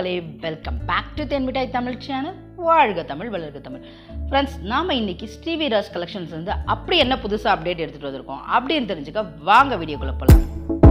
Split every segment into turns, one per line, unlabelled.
மக்களே welcome back to Thenmittai Tamil channel வாழ்க தமிழ் வளர்க தமிழ் ஃப்ரெண்ட்ஸ் நாம் இன்னைக்கு ஸ்ரீவிராஸ் கலெக்ஷன்ஸ் வந்து அப்படி என்ன புதுசாக அப்டேட் எடுத்துகிட்டு வந்திருக்கோம் அப்படின்னு தெரிஞ்சுக்க வாங்க வீடியோக்குள்ளே போகலாம்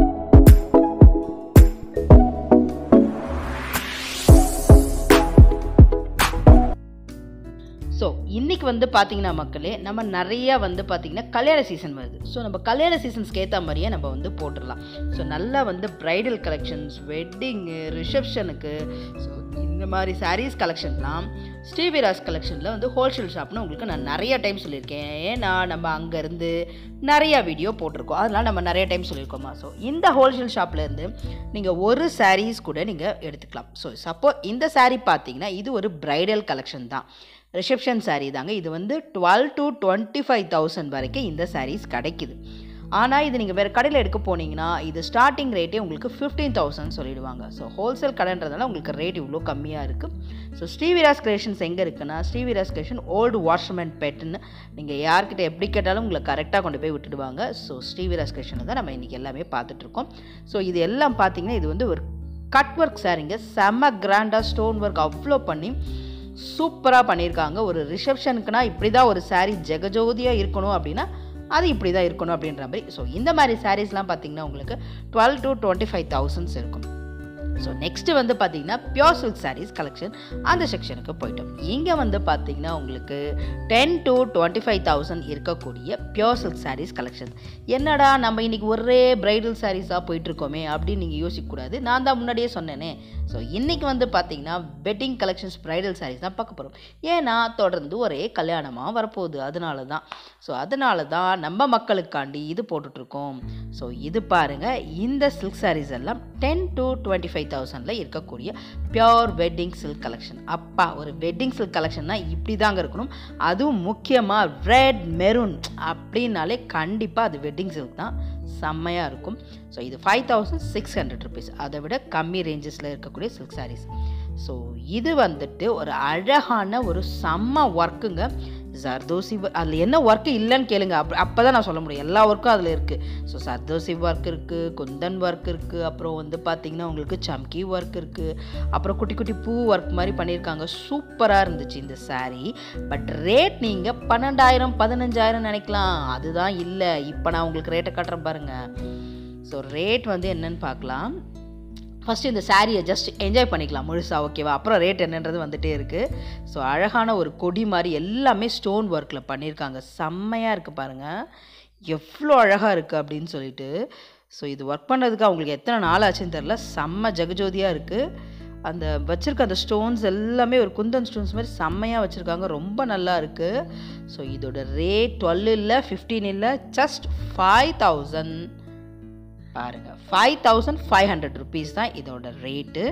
ஸோ இன்னைக்கு வந்து பார்த்தீங்கன்னா மக்களே நம்ம நிறைய வந்து பார்த்தீங்கன்னா கல்யாண சீசன் வருது ஸோ நம்ம கல்யாண சீசன்ஸ்க்கு ஏற்ற மாதிரியே நம்ம வந்து போட்டுடலாம் ஸோ நல்லா வந்து ப்ரைடல் கலெக்ஷன்ஸ் வெட்டிங்கு ரிசப்ஷனுக்கு ஸோ இந்த மாதிரி சாரீஸ் கலெக்ஷன்லாம் ஸ்ரீவிராஸ் கலெக்ஷனில் வந்து ஹோல்சேல் ஷாப்னு உங்களுக்கு நான் நிறைய டைம் சொல்லியிருக்கேன் ஏன்னா நம்ம அங்கேருந்து நிறையா வீடியோ போட்டிருக்கோம் அதனால் நம்ம நிறைய டைம் சொல்லியிருக்கோமா ஸோ இந்த ஹோல்சேல் ஷாப்லேருந்து நீங்கள் ஒரு சாரீஸ் கூட நீங்கள் எடுத்துக்கலாம் ஸோ சப்போ இந்த saree பார்த்தீங்கன்னா இது ஒரு ப்ரைடல் கலெக்ஷன் தான் ரிசப்ஷன் saree தாங்க இது வந்து twelve to twenty five thousand வரைக்கும் இந்த sarees கிடைக்குது ஆனால் இது நீங்கள் வேறு கடையில் எடுக்க போனீங்கன்னா இது ஸ்டார்டிங் ரேட்டே உங்களுக்கு ஃபிஃப்டீன் தௌசண்ட் சொல்லிடுவாங்க ஸோ ஹோல்சேல் கடைன்றதுனால உங்களுக்கு ரேட் இவ்வளோ கம்மியாக இருக்குது ஸோ ஸ்ரீவிராஸ் கிரியேஷன்ஸ் எங்கே இருக்குன்னா ஸ்ரீவிராஸ் கிரியேஷன் ஓல்டு வாஷ்மேன் பெட்டுன்னு நீங்கள் யார்கிட்ட எப்படி கேட்டாலும் உங்களை கரெக்டாக கொண்டு போய் விட்டுடுவாங்க ஸோ ஸ்ரீவிராஸ் கிரியேஷனை தான் நம்ம இன்றைக்கி எல்லாமே பார்த்துட்ருக்கோம் ஸோ இது எல்லாம் பார்த்தீங்கன்னா இது வந்து ஒரு கட் ஒர்க் சாரீங்க செம்ம கிராண்டாக ஸ்டோன் ஒர்க் அவ்வளோ பண்ணி சூப்பராக பண்ணியிருக்காங்க ஒரு ரிசப்ஷனுக்குனா இப்படி தான் ஒரு saree ஜெகஜோதியாக இருக்கணும் அப்படின்னா அது இப்படி தான் இருக்கணும் அப்படின்ற மாதிரி ஸோ இந்த மாதிரி சாரீஸ்லாம் பார்த்தீங்கன்னா உங்களுக்கு twelve to twenty five thousands இருக்கும் ஸோ நெக்ஸ்ட்டு வந்து பார்த்தீங்கன்னா பியோர் சில்க் சாரீஸ் கலெக்ஷன் அந்த செக்ஷனுக்கு போயிட்டோம் இங்கே வந்து பார்த்தீங்கன்னா உங்களுக்கு ten to twenty five thousand இருக்கக்கூடிய பியோர் சில்க் சாரீஸ் கலெக்ஷன் என்னடா நம்ம இன்னைக்கு ஒரே பிரைடல் சாரீஸாக போயிட்டுருக்கோமே அப்படின்னு நீங்கள் யோசிக்கக்கூடாது நான் தான் முன்னாடியே சொன்னேனே ஸோ இன்றைக்கி வந்து பார்த்தீங்கன்னா வெட்டிங் கலெக்ஷன்ஸ் பிரைடல் சாரீஸ் தான் பார்க்க போகிறோம் ஏன்னா தொடர்ந்து ஒரே கல்யாணமாக வரப்போகுது அதனால தான் ஸோ அதனால தான் நம்ம மக்களுக்காண்டி இது போட்டுட்ருக்கோம் ஸோ இது பாருங்கள் இந்த சில்க் சாரீஸ் எல்லாம் டென் டு டுவெண்ட்டி ஃபைவ் தௌசண்டில் இருக்கக்கூடிய பியோர் வெட்டிங் சில்க் கலெக்ஷன் அப்பா ஒரு வெட்டிங் சில்க் கலெக்ஷன்னா இப்படி தாங்க இருக்கணும் அதுவும் முக்கியமாக ரெட் மெரூன் அப்படின்னாலே கண்டிப்பாக அது வெட்டிங் சில்க் தான் செம்மையாக இருக்கும் ஸோ இது five thousand six hundred rupees அதை விட கம்மி ரேஞ்சஸில் இருக்கக்கூடிய சில்க் சாரீஸ் ஸோ இது வந்துட்டு ஒரு அழகான ஒரு செம்ம ஒர்க்குங்க சர்தோசி அதில் என்ன ஒர்க்கு இல்லைன்னு கேளுங்க அப் அப்போ தான் நான் சொல்ல முடியும் எல்லா ஒர்க்கும் அதில் இருக்குது ஸோ சர்தோசி ஒர்க் இருக்குது குந்தன் ஒர்க் இருக்குது அப்புறம் வந்து பார்த்திங்கன்னா உங்களுக்கு சம்கி ஒர்க் இருக்குது அப்புறம் குட்டி குட்டி பூ ஒர்க் மாதிரி பண்ணியிருக்காங்க சூப்பராக இருந்துச்சு இந்த saree பட் ரேட் நீங்கள் பன்னெண்டாயிரம் பதினஞ்சாயிரம் நினைக்கலாம் அதுதான் இல்லை இப்போ நான் உங்களுக்கு ரேட்டை காட்டுறேன் பாருங்கள் ஸோ ரேட் வந்து என்னன்னு பார்க்கலாம் ஃபஸ்ட்டு இந்த சாரியை ஜஸ்ட் என்ஜாய் பண்ணிக்கலாம் முழுசாக ஓகேவா அப்புறம் ரேட் என்னன்றது வந்துட்டே இருக்குது ஸோ அழகான ஒரு கொடி மாதிரி எல்லாமே ஸ்டோன் ஒர்க்கில் பண்ணியிருக்காங்க செம்மையாக இருக்குது பாருங்கள் எவ்வளோ அழகாக இருக்குது அப்படின்னு சொல்லிட்டு ஸோ இது ஒர்க் பண்ணுறதுக்கு அவங்களுக்கு எத்தனை நாள் ஆச்சுன்னு தெரில செம்ம ஜெகஜோதியாக இருக்குது அந்த வச்சுருக்க அந்த ஸ்டோன்ஸ் எல்லாமே ஒரு குந்தன் ஸ்டோன்ஸ் மாதிரி செம்மையாக வச்சுருக்காங்க ரொம்ப நல்லா இருக்குது ஸோ இதோட ரேட் டுவெல் இல்லை ஃபிஃப்டீன் இல்லை ஜஸ்ட் ஃபைவ் தௌசண்ட் பாருங்கள் five thousand five hundred rupees தான் இதோட ரேட்டு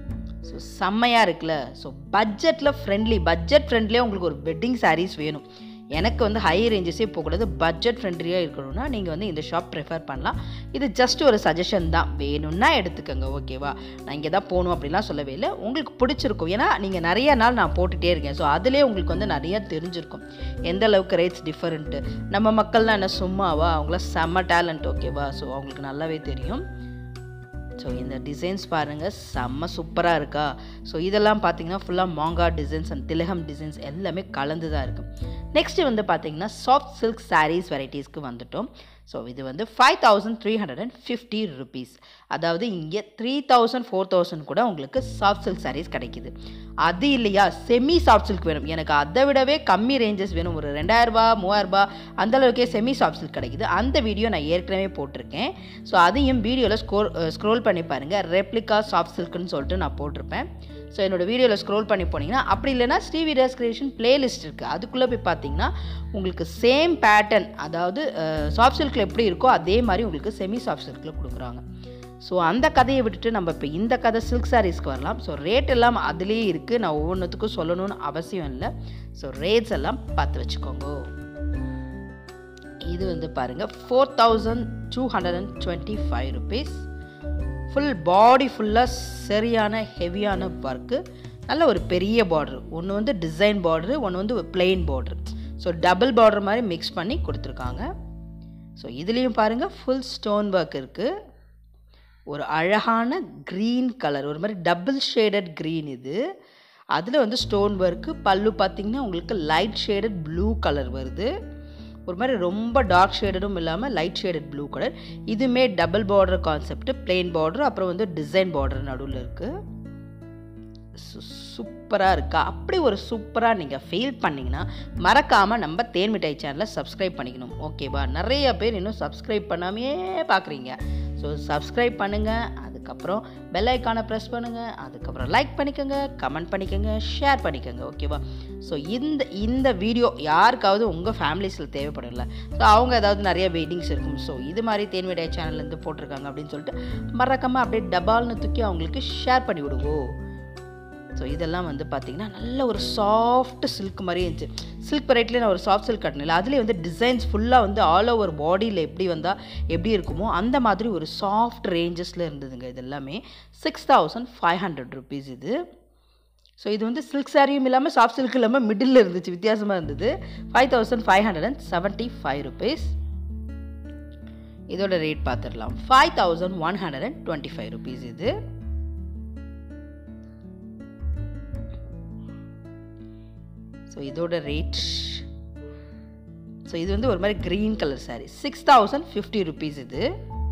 ஸோ செம்மையாக இருக்குல்ல ஸோ பட்ஜெட்டில் ஃப்ரெண்ட்லி பட்ஜெட் ஃப்ரெண்ட்லியாக உங்களுக்கு ஒரு வெட்டிங் சாரீஸ் வேணும் எனக்கு வந்து ஹை ரேஞ்சஸே போகக்கூடாது பட்ஜெட் ஃப்ரெண்ட்லியாக இருக்கணும்னா நீங்கள் வந்து இந்த ஷாப் ப்ரிஃபர் பண்ணலாம் இது ஜஸ்ட் ஒரு சஜஷன் தான் வேணும்னா எடுத்துக்கோங்க ஓகேவா நான் இங்கே தான் போகணும் அப்படிலாம் சொல்லவே இல்லை உங்களுக்கு பிடிச்சிருக்கும் ஏன்னா நீங்கள் நிறைய நாள் நான் போட்டுகிட்டே இருக்கேன் ஸோ அதிலே உங்களுக்கு வந்து நிறையா தெரிஞ்சிருக்கும் எந்த அளவுக்கு ரேட்ஸ் டிஃபரெண்ட்டு நம்ம மக்கள்லாம் என்ன சும்மாவா அவங்களாம் செம்ம டேலண்ட் ஓகேவா ஸோ அவங்களுக்கு நல்லாவே தெரியும் ஸோ இந்த டிசைன்ஸ் பாருங்கள் செம்ம சூப்பராக இருக்கா ஸோ இதெல்லாம் பார்த்தீங்கன்னா ஃபுல்லாக மாங்கா டிசைன்ஸ் அண்ட் திலகம் டிசைன்ஸ் எல்லாமே கலந்து தான் இருக்குது நெக்ஸ்ட்டு வந்து பார்த்தீங்கன்னா சாஃப்ட் சில்க் சாரீஸ் வெரைட்டிஸ்க்கு வந்துட்டோம் ஸோ இது வந்து five thousand three hundred and fifty rupees அதாவது இங்கே த்ரீ தௌசண்ட் ஃபோர் தௌசண்ட் கூட உங்களுக்கு சாஃப்ட் சில்க் சாரீஸ் கிடைக்குது அது இல்லையா செமி சாஃப்ட் சில்க் வேணும் எனக்கு அதை விடவே கம்மி ரேஞ்சஸ் வேணும் ஒரு ரெண்டாயிரரூபா மூவாயிரரூபா அந்த அளவுக்கே செமி சாஃப்ட் சில்க் கிடைக்குது அந்த வீடியோ நான் ஏற்கனவே போட்டிருக்கேன் ஸோ அதையும் வீடியோவில் ஸ்கோர் ஸ்க்ரோல் பண்ணி பாருங்கள் ரெப்ளிகா சாஃப்ட் சில்க்னு சொல்லிட்டு நான் போட்டிருப்பேன் ஸோ என்னோடய வீடியோவில் ஸ்க்ரோல் பண்ணி போனீங்கன்னா அப்படி இல்லைனா ஸ்ரீவிடாஸ் கிரியேஷன் பிளேலிஸ்ட் இருக்குது அதுக்குள்ளே போய் பார்த்தீங்கன்னா உங்களுக்கு சேம் பேட்டர்ன் அதாவது சாஃப்ட் சில்கில் எப்படி இருக்கோ அதே மாதிரி உங்களுக்கு செமி சாஃப்ட் சில்கில் கொடுக்குறாங்க ஸோ அந்த கதையை விட்டுட்டு நம்ம இப்போ இந்த கதை சில்க் சாரீஸ்க்கு வரலாம் ஸோ ரேட் எல்லாம் அதுலேயே இருக்குது நான் ஒவ்வொன்றுத்துக்கும் சொல்லணும்னு அவசியம் இல்லை ஸோ ரேட்ஸ் எல்லாம் பார்த்து வச்சுக்கோங்க இது வந்து பாருங்கள் four thousand two hundred and twenty five rupees full body ஃபுல்லாக சரியான ஹெவியான ஒர்க்கு நல்ல ஒரு பெரிய பார்ட்ரு ஒன்று வந்து டிசைன் பார்ட்ரு ஒன்று வந்து plain border so double border மாதிரி மிக்ஸ் பண்ணி கொடுத்துருக்காங்க ஸோ இதுலேயும் பாருங்கள் ஃபுல் ஸ்டோன் ஒர்க் இருக்குது ஒரு அழகான க்ரீன் கலர் ஒரு மாதிரி டபுள் ஷேடட் க்ரீன் இது அதில் வந்து ஸ்டோன் ஒர்க்கு பல்லு பார்த்திங்கன்னா உங்களுக்கு லைட் ஷேடட் ப்ளூ கலர் வருது ஒரு மாதிரி ரொம்ப டார்க் ஷேடடும் இல்லாமல் லைட் ஷேடட் ப்ளூ கலர் இதுவுமே double border concept plain border அப்புறம் வந்து டிசைன் பார்டர் நடுவில் இருக்குது சூப்பராக இருக்கா அப்படி ஒரு சூப்பராக நீங்கள் ஃபீல் பண்ணிங்கன்னா மறக்காமல் நம்ம தேன் மிட்டாய் சேனலை சப்ஸ்கிரைப் பண்ணிக்கணும் ஓகேவா நிறைய பேர் இன்னும் சப்ஸ்கிரைப் பண்ணாமையே பார்க்குறீங்க ஸோ சப்ஸ்கிரைப் பண்ணுங்கள் அதுக்கப்புறம் பெல் ஐக்கானை ப்ரெஸ் பண்ணுங்கள் அதுக்கப்புறம் லைக் பண்ணிக்கோங்க கமெண்ட் பண்ணிக்கோங்க ஷேர் பண்ணிக்கோங்க ஓகேவா ஸோ இந்த இந்த வீடியோ யாருக்காவது உங்கள் ஃபேமிலிஸில் தேவைப்படல ஸோ அவங்க ஏதாவது நிறைய வெயிட்டிங்ஸ் இருக்கும் ஸோ இது மாதிரி தேன் மிட்டாய் சேனல்லேருந்து போட்டிருக்காங்க அப்படின்னு சொல்லிட்டு மறக்காமல் அப்படியே டபால்னு தூக்கி அவங்களுக்கு ஷேர் பண்ணி விடுவோம் ஸோ இதெல்லாம் வந்து பார்த்திங்கன்னா நல்ல ஒரு சாஃப்ட் சில்க் மாதிரியே இருந்துச்சு சில்க் வெரைட்டியில் நான் ஒரு சாஃப்ட் சில்க் கட்டினில் அதுலேயே வந்து டிசைன்ஸ் ஃபுல்லாக வந்து ஆல் ஓவர் பாடியில் எப்படி வந்தால் எப்படி இருக்குமோ அந்த மாதிரி ஒரு சாஃப்ட் ரேஞ்சஸில் இருந்ததுங்க இது எல்லாமே six thousand five hundred rupees இது ஸோ இது வந்து சில்க் சாரியும் இல்லாமல் சாஃப்ட் சில்க் இல்லாமல் மிடில் இருந்துச்சு வித்தியாசமாக இருந்தது five thousand five hundred and seventy five rupees இதோட ரேட் பார்த்துடலாம் five thousand one hundred and twenty five rupees இது ஸோ இதோட ரேட் ஸோ இது வந்து ஒரு மாதிரி green colour saree six thousand fifty rupees இது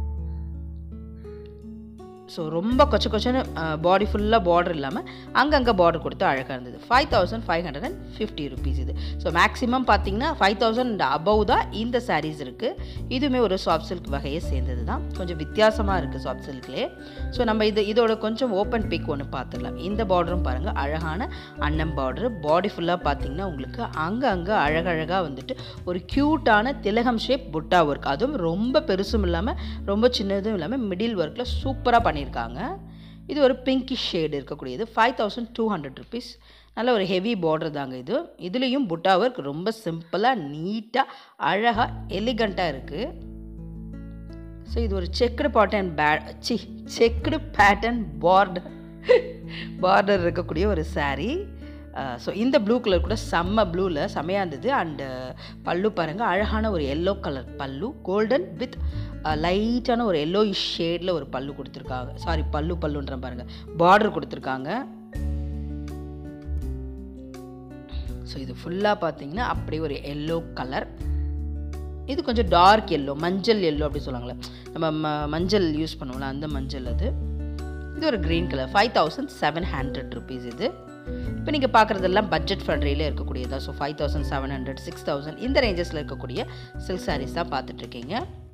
ஸோ ரொம்ப கொச்ச கொச்சன்னு பாடி ஃபுல்லாக பார்டர் இல்லாமல் அங்கங்கே பார்டர் கொடுத்து அழகாக இருந்தது five thousand five hundred and fifty rupees இது ஸோ மேக்ஸிமம் பார்த்தீங்கன்னா ஃபைவ் தௌசண்ட் அபவ் தான் இந்த சாரீஸ் இருக்குது இதுவுமே ஒரு சாஃப்ட் சில்க் வகையை சேர்ந்தது தான் கொஞ்சம் வித்தியாசமாக இருக்குது சாஃப்ட் சில்க்லேயே ஸோ நம்ம இது இதோட கொஞ்சம் ஓப்பன் பிக் ஒன்று பார்த்துடலாம் இந்த பார்டரும் பாருங்கள் அழகான அன்னம் பார்டர் பாடி ஃபுல்லாக பார்த்தீங்கன்னா உங்களுக்கு அங்கே அங்கே அழகழகாக வந்துட்டு ஒரு க்யூட்டான திலகம் ஷேப் புட்டா ஒர்க் அதுவும் ரொம்ப பெருசும் இல்லாமல் ரொம்ப சின்னதும் இல்லாமல் மிடில் ஒர்க்கில் சூப்பராக பண்ணி பண்ணியிருக்காங்க இது ஒரு பிங்கிஷ் ஷேடு இருக்கக்கூடியது five thousand two hundred rupees நல்ல ஒரு ஹெவி பார்டர் தாங்க இது இதுலேயும் புட்டா ஒர்க் ரொம்ப சிம்பிளாக நீட்டாக அழகாக எலிகண்ட்டாக இருக்குது ஸோ இது ஒரு செக்குடு பேட்டர்ன் பே சி செக்குடு பேட்டர்ன் பார்டர் பார்டர் இருக்கக்கூடிய ஒரு சாரீ ஸோ இந்த ப்ளூ கலர் கூட செம்ம ப்ளூவில் செம்மையாக இருந்தது அண்டு பல்லு பாருங்கள் அழகான ஒரு எல்லோ கலர் பல்லு கோல்டன் வித் லைட்டான ஒரு எல்லோ ஷேடில் ஒரு பல்லு கொடுத்துருக்காங்க சாரி பல்லு பல்லுன்ற பாருங்கள் பார்டர் கொடுத்துருக்காங்க ஸோ இது ஃபுல்லாக பார்த்தீங்கன்னா அப்படியே ஒரு எல்லோ கலர் இது கொஞ்சம் டார்க் எல்லோ மஞ்சள் எல்லோ அப்படி சொல்லுவாங்களே நம்ம ம மஞ்சள் யூஸ் பண்ணுவோம்ல அந்த மஞ்சள் அது இது ஒரு green colour five thousand seven hundred rupees இது இப்போ நீங்கள் பார்க்குறதெல்லாம் பட்ஜெட் ஃப்ரெண்ட்லியில் இருக்கக்கூடியதா so five thousand seven hundred six thousand இந்த ரேஞ்சஸில் இருக்கக்கூடிய சில்க் சாரீஸ் தான் பார்த்துட்ருக்கீங்க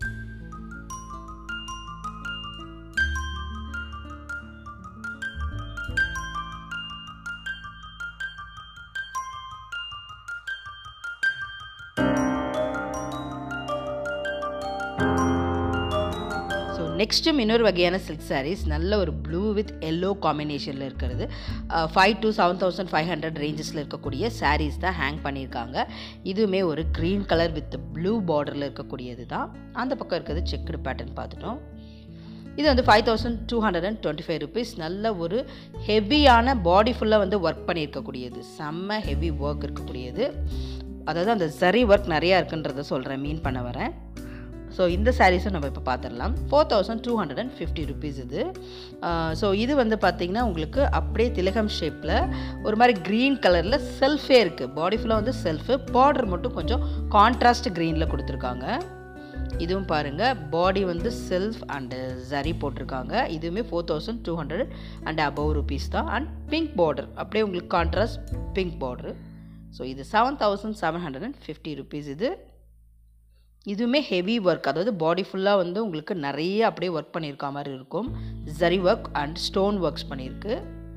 நெக்ஸ்ட்டும் இன்னொரு வகையான சில்க் சாரீஸ் நல்ல ஒரு ப்ளூ வித் எல்லோ காம்பினேஷனில் இருக்கிறது five to seven thousand five hundred ரேஞ்சஸில் இருக்கக்கூடிய சாரீஸ் தான் ஹேங் பண்ணியிருக்காங்க இதுவுமே ஒரு க்ரீன் கலர் வித் ப்ளூ பார்டரில் இருக்கக்கூடியது தான் அந்த பக்கம் இருக்கிறது செக்குடு பேட்டர்ன் பார்த்துட்டோம் இது வந்து five thousand two hundred and twenty five rupees நல்ல ஒரு ஹெவியான பாடி ஃபுல்லாக வந்து ஒர்க் பண்ணியிருக்கக்கூடியது செம்ம ஹெவி ஒர்க் இருக்கக்கூடியது அதாவது அந்த சரி ஒர்க் நிறையா இருக்குன்றத சொல்கிறேன் மீன் பண்ண வரேன் ஸோ இந்த சாரீஸும் நம்ம இப்போ பார்த்துடலாம் four thousand two hundred and fifty rupees இது ஸோ இது வந்து பார்த்திங்கன்னா உங்களுக்கு அப்படியே திலகம் ஷேப்பில் ஒரு மாதிரி க்ரீன் கலரில் செல்ஃபே இருக்குது பாடி ஃபுல்லாக வந்து செல்ஃபு பார்டர் மட்டும் கொஞ்சம் கான்ட்ராஸ்ட் க்ரீனில் கொடுத்துருக்காங்க இதுவும் பாருங்கள் பாடி வந்து செல்ஃப் அண்டு ஜரி போட்டிருக்காங்க இதுவுமே four thousand two hundred and above rupees தான் அண்ட் பிங்க் பார்டர் அப்படியே உங்களுக்கு கான்ட்ராஸ்ட் பிங்க் பார்டரு ஸோ இது seven thousand seven hundred and fifty rupees இது இதுவுமே ஹெவி ஒர்க் அதாவது பாடி ஃபுல்லாக வந்து உங்களுக்கு நிறைய அப்படியே ஒர்க் பண்ணியிருக்க மாதிரி இருக்கும் ஜரி ஒர்க் அண்ட் ஸ்டோன் ஒர்க்ஸ் பண்ணியிருக்கு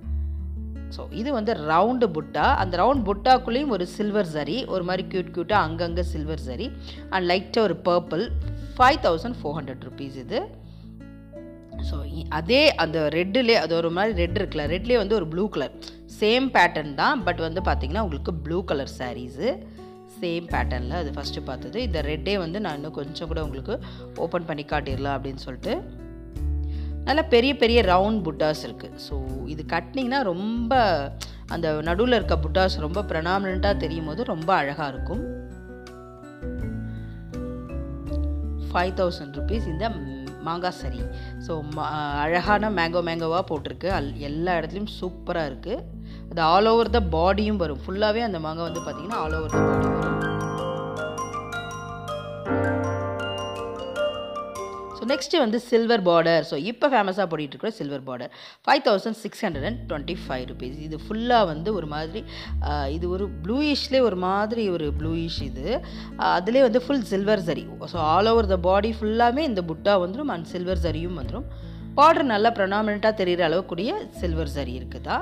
ஸோ இது வந்து ரவுண்டு புட்டா அந்த ரவுண்ட் புட்டாக்குள்ளேயும் ஒரு சில்வர் சரி ஒரு மாதிரி க்யூட் க்யூட்டாக அங்கங்கே சில்வர் சரி அண்ட் லைட்டாக ஒரு purple five thousand four hundred rupees இது ஸோ அதே அந்த ரெட்டுலே அது ஒரு மாதிரி ரெட் இருக்குல்ல ரெட்லேயே வந்து ஒரு ப்ளூ கலர் சேம் பேட்டர்ன் தான் பட் வந்து பார்த்திங்கன்னா உங்களுக்கு ப்ளூ கலர் சாரீஸு சேம் பேட்டர்னில் அது ஃபஸ்ட்டு பார்த்தது இந்த ரெட்டே வந்து நான் இன்னும் கொஞ்சம் கூட உங்களுக்கு ஓப்பன் பண்ணி காட்டிடலாம் அப்படின்னு சொல்லிட்டு நல்லா பெரிய பெரிய ரவுண்ட் புட்டாஸ் இருக்குது ஸோ இது கட்டினீங்கன்னா ரொம்ப அந்த நடுவில் இருக்க புட்டாஸ் ரொம்ப ப்ரனாமினண்ட்டாக தெரியும் போது ரொம்ப அழகாக இருக்கும் ஃபைவ் தௌசண்ட் ருபீஸ் இந்த மாங்காய் சரி ஸோ அழகான மேங்கோ மேங்கோவாக போட்டிருக்கு அல் எல்லா இடத்துலையும் சூப்பராக இருக்குது அது ஆல் ஓவர் த பாடியும் வரும் ஃபுல்லாகவே அந்த மாங்காய் வந்து பார்த்திங்கன்னா ஆல் ஓவர் த பாடி வரும் ஸோ நெக்ஸ்ட்டு வந்து சில்வர் பார்டர் ஸோ இப்போ ஃபேமஸாக போட்டிட்டு இருக்கிற silver border five thousand six hundred and twenty five rupees இது ஃபுல்லாக வந்து ஒரு மாதிரி ஆஹ், இது ஒரு ப்ளூயிஷ்லேயே ஒரு மாதிரி ஒரு ப்ளூயிஷ் இது அதுலேயே வந்து ஃபுல் சில்வர் சரி so all over the body ஃபுல்லாமே இந்த புட்டா வந்துடும் அண்ட் சில்வர் சரியும் வந்துடும் பார்டர் நல்லா ப்ரொனாமினண்ட்டாக தெரிகிற அளவுக்குரிய சில்வர் சரி இருக்குதா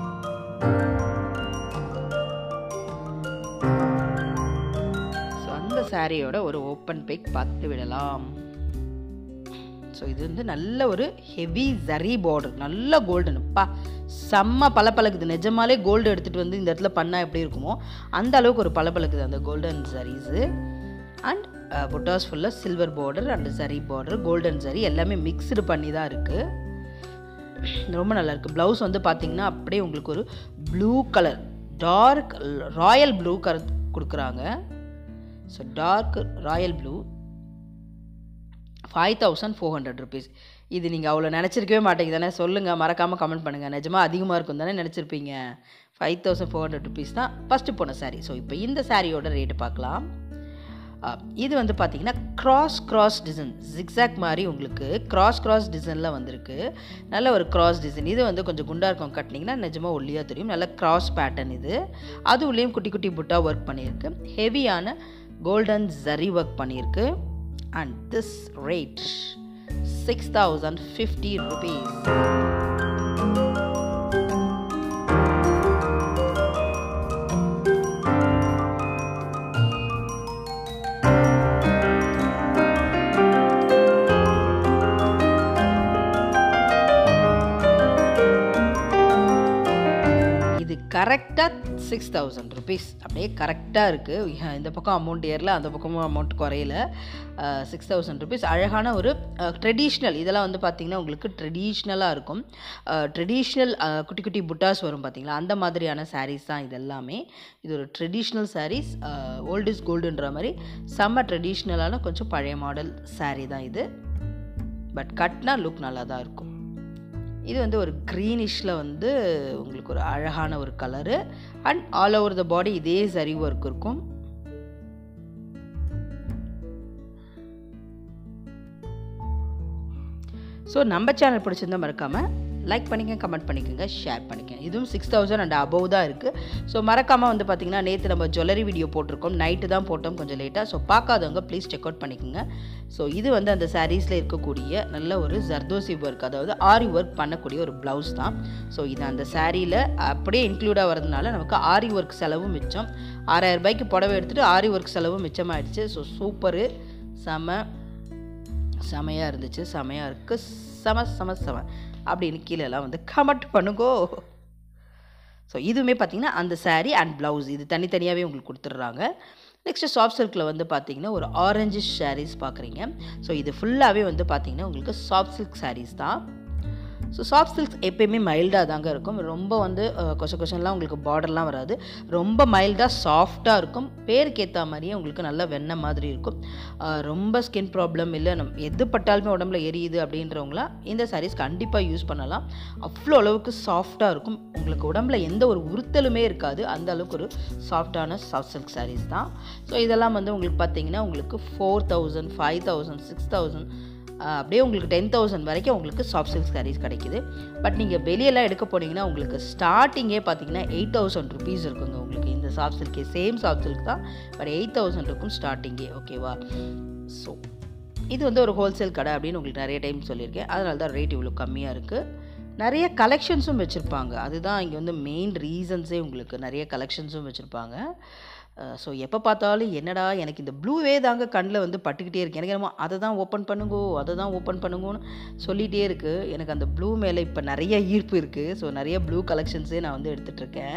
ஸோ அந்த சாரியோட ஒரு ஓப்பன் பிக் பார்த்து விடலாம் ஸோ இது வந்து நல்ல ஒரு ஹெவி ஜரி பார்டர் நல்ல கோல்டனுப்பா செம்ம பளபளக்குது நிஜமாலே கோல்டு எடுத்துகிட்டு வந்து இந்த இடத்துல பண்ணால் எப்படி இருக்குமோ அந்த அளவுக்கு ஒரு பளபளக்குது அந்த கோல்டன் ஜரீஸு அண்ட் புட்டாஸ் ஃபுல்லாக சில்வர் பார்டர் அண்ட் ஜரி பார்டர் கோல்டன் ஜரி எல்லாமே மிக்ஸ்டு பண்ணி தான் இருக்குது ரொம்ப நல்லா இருக்குது ப்ளவுஸ் வந்து பார்த்தீங்கன்னா அப்படியே உங்களுக்கு ஒரு blue colour dark royal blue colour கொடுக்குறாங்க so dark royal blue five thousand four hundred rupees இது நீங்கள் அவ்வளோ நினச்சிருக்கவே மாட்டீங்க தானே சொல்லுங்கள் மறக்காமல் கமெண்ட் பண்ணுங்கள் நிஜமாக அதிகமாக இருக்கும் தானே நினச்சிருப்பீங்க five thousand four hundred rupees தான் ஃபஸ்ட்டு போன saree ஸோ இப்போ இந்த சாரியோட ரேட்டு பார்க்கலாம் அஹ், இது வந்து பார்த்தீங்கன்னா கிராஸ் கிராஸ் டிசைன் ஜிக்ஸாக் மாதிரி உங்களுக்கு கிராஸ் கிராஸ் டிசைனில் வந்திருக்கு நல்ல ஒரு கிராஸ் டிசைன் இது வந்து கொஞ்சம் குண்டா இருக்கும் கட்டினீங்கன்னா நிஜமாக ஒல்லியாக தெரியும் நல்ல கிராஸ் பேட்டர்ன் இது அது உள்ளேயும் குட்டி குட்டி புட்டா ஒர்க் பண்ணியிருக்கு ஹெவியான கோல்டன் ஜரி ஒர்க் பண்ணியிருக்கு and this rate six thousand fifty rupees இது கரெக்டாக சிக்ஸ் தௌசண்ட் ருபீஸ் அப்படியே கரெக்டாக இருக்குது இந்த பக்கம் அமௌண்ட் ஏறல அந்த பக்கமும் அமௌண்ட் குறையல சிக்ஸ் தௌசண்ட் ருபீஸ் அழகான ஒரு ட்ரெடிஷ்னல் இதெல்லாம் வந்து பார்த்திங்கன்னா உங்களுக்கு ட்ரெடிஷ்னலாக இருக்கும் ட்ரெடிஷ்னல் குட்டி குட்டி புட்டாஸ் வரும் பார்த்தீங்களா அந்த மாதிரியான sarees தான் இது எல்லாமே இது ஒரு ட்ரெடிஷ்னல் sarees ஓல்ட் இஸ் கோல்டுன்ற மாதிரி செம்ம ட்ரெடிஷ்னலான கொஞ்சம் பழைய மாடல் saree தான் இது பட் கட்னா லுக் நல்லா தான் இருக்கும் இது வந்து ஒரு க்ரீனிஷில் வந்து உங்களுக்கு ஒரு அழகான ஒரு colour and all over the body இதே சரி ஒர்க் இருக்கும் ஸோ நம்ம சேனல் பிடிச்சிருந்தா மறக்காமல் லைக் பண்ணிக்கங்க கமெண்ட் பண்ணிக்கோங்க ஷேர் பண்ணிக்கங்க இதுவும் சிக்ஸ் தௌசண்ட் அண்ட் அபவ் தான் இருக்குது ஸோ மறக்காமல் வந்து பார்த்திங்கன்னா நேற்று நம்ம ஜுவல்லரி வீடியோ போட்டிருக்கோம் நைட்டு தான் போட்டோம் கொஞ்சம் லேட்டாக ஸோ பார்க்காதவங்க ப்ளீஸ் செக் அவுட் பண்ணிக்கோங்க ஸோ இது வந்து அந்த சாரீஸில் இருக்கக்கூடிய நல்ல ஒரு ஜர்தோசி ஒர்க் அதாவது ஆரி ஒர்க் பண்ணக்கூடிய ஒரு ப்ளவுஸ் தான் ஸோ இது அந்த சாரியில் அப்படியே இன்க்ளூடாக வரதுனால நமக்கு ஆரி ஒர்க் செலவும் மிச்சம் ஆறாயிரம் ரூபாய்க்கு புடவை எடுத்துகிட்டு ஆரி ஒர்க் செலவும் மிச்சமாயிடுச்சு ஸோ சூப்பரு செம செமையாக இருந்துச்சு செமையாக இருக்குது செம செம செம அப்படின்னு கீழெல்லாம் வந்து கமெண்ட் பண்ணுங்கோ ஸோ இதுவுமே பார்த்தீங்கன்னா அந்த saree அண்ட் ப்ளவுஸ் இது தனித்தனியாகவே உங்களுக்கு கொடுத்துட்றாங்க நெக்ஸ்ட்டு சாஃப்ட் சில்கில் வந்து பார்த்தீங்கன்னா ஒரு ஆரஞ்சு sarees பார்க்குறீங்க ஸோ இது ஃபுல்லாகவே வந்து பார்த்தீங்கன்னா உங்களுக்கு சாஃப்ட் சில்க் sarees தான் ஸோ சாஃப்ட் சில்க்ஸ் எப்பயுமே மைல்டாக தாங்க இருக்கும் ரொம்ப வந்து அஹ், கொச கொஷன்லாம் உங்களுக்கு பார்டர்லாம் வராது ரொம்ப மைல்டாக சாஃப்டாக இருக்கும் பேருக்கு ஏற்ற மாதிரியே உங்களுக்கு நல்லா வெண்ணெய் மாதிரி இருக்கும் அஹ், ரொம்ப ஸ்கின் ப்ராப்ளம் இல்லை நம் எது பட்டாலுமே உடம்புல எரியுது அப்படின்றவங்களாம் இந்த sarees கண்டிப்பாக யூஸ் பண்ணலாம் அவ்வளோ அளவுக்கு சாஃப்டாக இருக்கும் உங்களுக்கு உடம்புல எந்த ஒரு உறுத்தலுமே இருக்காது அந்த அளவுக்கு ஒரு சாஃப்டான சாஃப்ட் சில்க் sarees தான் ஸோ இதெல்லாம் வந்து உங்களுக்கு பார்த்தீங்கன்னா உங்களுக்கு four thousand five thousand six thousand அப்படியே உங்களுக்கு டென் தௌசண்ட் வரைக்கும் உங்களுக்கு சாஃப்ட் சில்க் sarees கிடைக்குது பட் நீங்கள் வெளியெல்லாம் எடுக்க போனீங்கன்னா உங்களுக்கு ஸ்டார்டிங்கே பார்த்தீங்கன்னா எயிட் தௌசண்ட் ருபீஸ் இருக்குங்க உங்களுக்கு இந்த சாஃப்ட் சில்கே சேம் சாஃப்ட் சில்க் தான் பட் எயிட் தௌசண்ட் இருக்கும் ஸ்டார்டிங்கே ஓகேவா ஸோ இது வந்து ஒரு ஹோல்சேல் கடை அப்படின்னு உங்களுக்கு நிறைய டைம் சொல்லியிருக்கேன் அதனால தான் ரேட் இவ்வளோ கம்மியாக இருக்குது நிறைய கலெக்ஷன்ஸும் வச்சுருப்பாங்க அதுதான் இங்கே வந்து மெயின் ரீசன்ஸே உங்களுக்கு நிறைய கலெக்ஷன்ஸும் வச்சுருப்பாங்க ஸோ எப்போ பார்த்தாலும் என்னடா எனக்கு இந்த ப்ளூவே தாங்க கண்ணில் வந்து பட்டுக்கிட்டே இருக்கு எனக்கு என்னமோ அதை தான் ஓப்பன் பண்ணுங்கோ அதை தான் ஓப்பன் பண்ணுங்கோன்னு சொல்லிகிட்டே இருக்குது எனக்கு அந்த ப்ளூ மேலே இப்போ நிறைய ஈர்ப்பு இருக்குது ஸோ நிறைய ப்ளூ கலெக்ஷன்ஸே நான் வந்து எடுத்துகிட்டு இருக்கேன்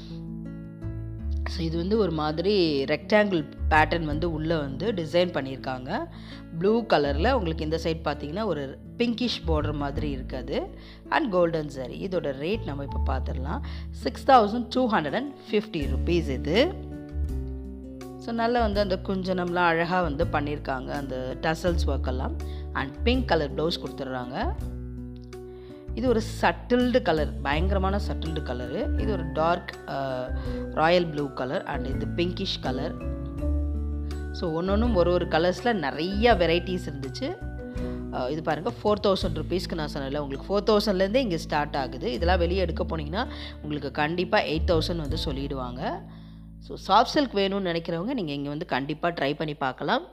ஸோ இது வந்து ஒரு மாதிரி ரெக்டாங்கிள் பேட்டர்ன் வந்து உள்ளே வந்து டிசைன் பண்ணியிருக்காங்க ப்ளூ கலரில் உங்களுக்கு இந்த சைட் பார்த்தீங்கன்னா ஒரு பிங்கிஷ் பார்டர் மாதிரி இருக்காது அண்ட் கோல்டன் சரி இதோட ரேட் நம்ம இப்போ பார்த்துடலாம் six thousand two hundred and fifty rupees இது ஸோ நல்லா வந்து அந்த குஞ்சனம்லாம் அழகாக வந்து பண்ணியிருக்காங்க அந்த டசல்ஸ் ஒர்க்கெல்லாம் அண்ட் பிங்க் கலர் ப்ளவுஸ் கொடுத்துட்றாங்க இது ஒரு சட்டில்டு கலர் பயங்கரமான சட்டில்டு கலரு இது ஒரு dark royal blue colour and இது பிங்கிஷ் கலர் ஸோ ஒன்று ஒன்றும் ஒரு ஒரு கலர்ஸில் நிறைய வெரைட்டிஸ் இருந்துச்சு அஹ் இது பாருங்கள் ஃபோர் தௌசண்ட் ருபீஸ்க்கு நான் சொன்னேன்ல உங்களுக்கு ஃபோர் தௌசண்ட்லேருந்தே இங்கே ஸ்டார்ட் ஆகுது இதெல்லாம் வெளியே எடுக்க போனீங்கன்னா உங்களுக்கு கண்டிப்பாக எயிட் தௌசண்ட் வந்து சொல்லிடுவாங்க ஸோ சாஃப்ட் சில்க் வேணும்னு நினைக்கிறவங்க நீங்கள் இங்கே வந்து கண்டிப்பாக ட்ரை பண்ணி பார்க்கலாம்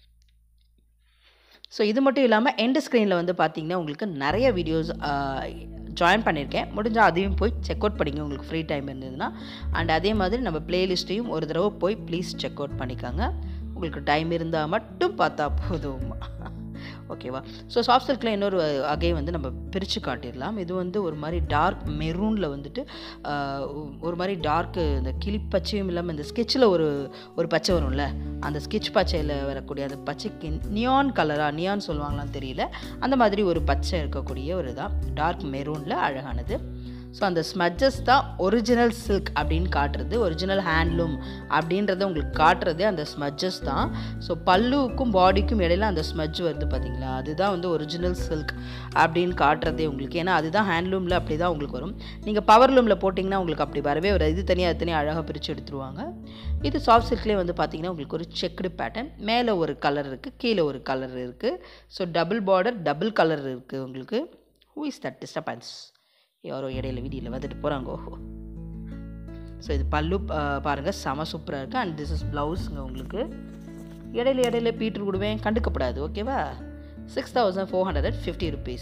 ஸோ இது மட்டும் இல்லாமல் எண்ட் ஸ்க்ரீனில் வந்து பார்த்தீங்கன்னா உங்களுக்கு நிறைய வீடியோஸ் ஜாயின் பண்ணியிருக்கேன் முடிஞ்சால் அதையும் போய் செக் அவுட் பண்ணிங்க உங்களுக்கு ஃப்ரீ டைம் இருந்ததுன்னா அண்ட் அதே மாதிரி நம்ம பிளேலிஸ்ட்டையும் ஒரு தடவை போய் ப்ளீஸ் செக் அவுட் பண்ணிக்கோங்க உங்களுக்கு டைம் இருந்தால் மட்டும் பார்த்தா போதும் ஓகேவா ஸோ சாஃப்ட் சில்கில் இன்னொரு வகை வந்து நம்ம பிரித்து காட்டிடலாம் இது வந்து ஒரு மாதிரி டார்க் மெரூனில் வந்துட்டு ஆஹ், ஒரு மாதிரி டார்க்கு இந்த கிளிப்பச்சையும் இல்லாமல் இந்த ஸ்கெட்சில் ஒரு ஒரு பச்சை வரும்ல அந்த ஸ்கெட்ச் பச்சையில் வரக்கூடிய அந்த பச்சைக்கு நியான் கலராக நியான் சொல்லுவாங்களான்னு தெரியல அந்த மாதிரி ஒரு பச்சை இருக்கக்கூடிய ஒரு இதான் டார்க் மெரூனில் அழகானது ஸோ அந்த ஸ்மட்ஜஸ் தான் ஒரிஜினல் சில்க் அப்படின்னு காட்டுறது ஒரிஜினல் ஹேண்ட்லூம் அப்படின்றத உங்களுக்கு காட்டுறது அந்த ஸ்மட்ஜஸ் தான் ஸோ பல்லுவுக்கும் பாடிக்கும் இடையில அந்த ஸ்மட்ஜ் வருது பார்த்தீங்களா அதுதான் வந்து ஒரிஜினல் சில்க் அப்படின்னு காட்டுறதே உங்களுக்கு ஏன்னா அதுதான் ஹேண்ட்லூமில் அப்படி தான் உங்களுக்கு வரும் நீங்கள் பவர்லூமில் போட்டிங்கன்னா உங்களுக்கு அப்படி வரவே வராது இது தனியாக அது தனியாக அழகாக பிரித்து எடுத்துருவாங்க இது சாஃப்ட் சில்க்லேயே வந்து பார்த்தீங்கன்னா உங்களுக்கு ஒரு செக்குடு பேட்டர்ன் மேலே ஒரு கலர் இருக்குது கீழே ஒரு கலர் இருக்குது so double border double colour இருக்குது உங்களுக்கு ஹூ இஸ் தட் டிஸ்டர்பன்ஸ் யாரோ இடையில வீடியில் வந்துட்டு போகிறாங்கோ ஸோ இது பல்லு அஹ், பாருங்க செம சூப்பராக இருக்குது அண்ட் திஸ் இஸ் ப்ளவுஸுங்க உங்களுக்கு இடையில இடையில பீட்ரு விடுவேன் கண்டுக்கப்படாது ஓகேவா six thousand four hundred and fifty rupees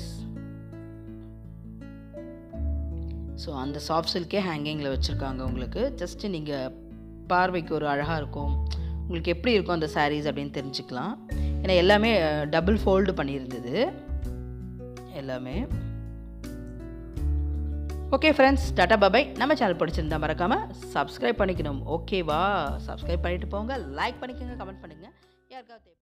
so அந்த சாஃப்ட் சில்கே ஹேங்கிங்கில் வச்சுருக்காங்க உங்களுக்கு ஜஸ்ட்டு நீங்கள் பார்வைக்கு ஒரு அழகாக இருக்கும் உங்களுக்கு எப்படி இருக்கும் அந்த சாரீஸ் அப்படின்னு தெரிஞ்சுக்கலாம் ஏன்னா எல்லாமே டபுள் ஃபோல்டு பண்ணியிருந்தது எல்லாமே ஓகே ஃப்ரெண்ட்ஸ் டாட்டா பாபாய் நம்ம சேனல் பிடிச்சிருந்தா மறக்காமல் சப்ஸ்கிரைப் பண்ணிக்கணும் ஓகேவா சப்ஸ்கிரைப் பண்ணிட்டு போங்க லைக் பண்ணிக்கோங்க கமெண்ட் பண்ணுங்கள் யாருக்காவது தேவை